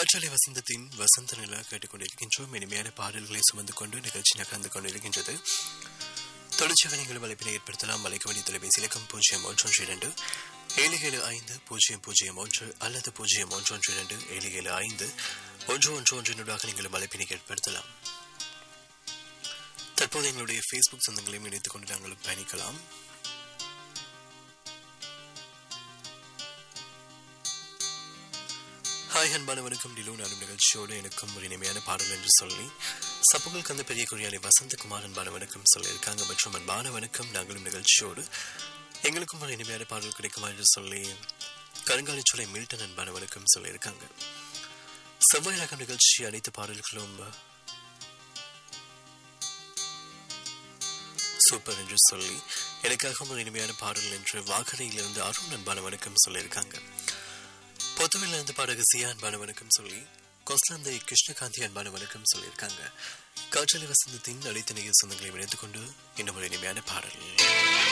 காற்றலை வசந்தத்தின் வசந்த நிலா கேட்டுக்கொண்டிருக்கின்றோம் இனிமையான பாடல்களை சுமந்து கொண்டு நிகழ்ச்சி நகர்ந்து கொண்டிருக்கின்றது தொடர்ச்சியாக நீங்கள் வலைப்பினை ஏற்படுத்தலாம் வலைக்கவடி தொலைபேசி இலக்கம் பூஜ்ஜியம் ஒன்றொன்று இரண்டு ஏழு ஏழு ஐந்து பூஜ்ஜியம் பூஜ்ஜியம் ஒன்று அல்லது பூஜ்ஜியம் ஒன்றொன்று இரண்டு ஏழு ஏழு ஐந்து ஒன்று ஒன்று ஒன்றினூடாக நீங்கள் வலைப்பினை ஏற்படுத்தலாம் தற்போது எங்களுடைய ஃபேஸ்புக் சொந்தங்களையும் இணைத்துக் கொண்டு நாங்கள் பயணிக்கலாம் ஹாய் அன்பான வணக்கம் டிலோ நாடும் நிகழ்ச்சியோடு எனக்கும் ஒரு இனிமையான பாடல் என்று சொல்லி சப்புகள் கந்த பெரிய குறியாளி வசந்தகுமார் அன்பான வணக்கம் சொல்லியிருக்காங்க மற்றும் அன்பான வணக்கம் நாங்களும் நிகழ்ச்சியோடு எங்களுக்கும் ஒரு இனிமையான பாடல் கிடைக்குமா என்று சொல்லி கருங்காலிச்சோலை மில்டன் அன்பான வணக்கம் சொல்லியிருக்காங்க செவ்வாய் ரகம் நிகழ்ச்சி அனைத்து பாடல்களும் சூப்பர் என்று சொல்லி எனக்காக ஒரு இனிமையான பாடல் என்று வாகனையிலிருந்து அருண் அன்பான வணக்கம் சொல்லியிருக்காங்க பொதுவில் இருந்து பாடக சியா அன்பான வணக்கம் சொல்லி கொஸ்லந்தை கிருஷ்ணகாந்தி அன்பான வணக்கம் சொல்லியிருக்காங்க காற்றலை வசந்தத்தின் அனைத்து நிகழ்ச்சி சொந்தங்களை இணைத்துக் கொண்டு இன்னும் ஒரு இனிமையான பாடல்